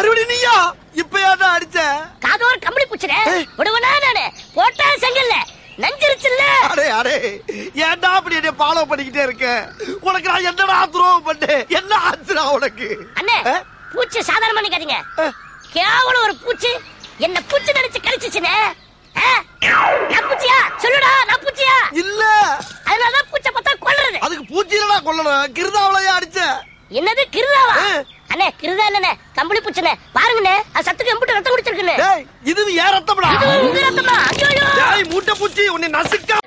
மறுபடியும் நீயா இப்ப ஏன்டா அடிச்ச காதோர் கம்பளி பூச்சினே விடுவனா நானு போட்டா செங்கல்ல நஞ்சிருச்சுல்ல அடே அடே ஏன்டா அப்படி என்ன ஃபாலோ பண்ணிக்கிட்டே இருக்க உனக்கு நான் என்னடா துரோகம் பண்ணேன் என்ன ஆச்சுடா உனக்கு அண்ணே ஆ? பூச்சி சாதாரண பண்ணிக்காதீங்க ஆ. கேவலம் ஒரு பூச்சி என்ன பூச்சி நினைச்சு கடிச்சிச்சுனே ஆ? நான் பூச்சியா சொல்லுடா நான் பூச்சியா இல்ல அதனாலதான் பூச்சை பார்த்தா கொல்றது அதுக்கு பூச்சியிலடா கொல்லணும் கிருதாவளையா அடிச்ச என்னது கிருதாவா ஆ. அண்ணே கிருதா இல்லண்ணே கம்பளி பூச்சனே பாருங்கண்ணே அது சத்துக்கு எம்பிட்டு ரத்தம் குடிச்சிருக்குன்னு டேய் இது ஏன் ரத்தம்டா இது உங்க ரத்தமா ஐயோ டேய் மூட்டை பூச்சி உன்னை நசுக்க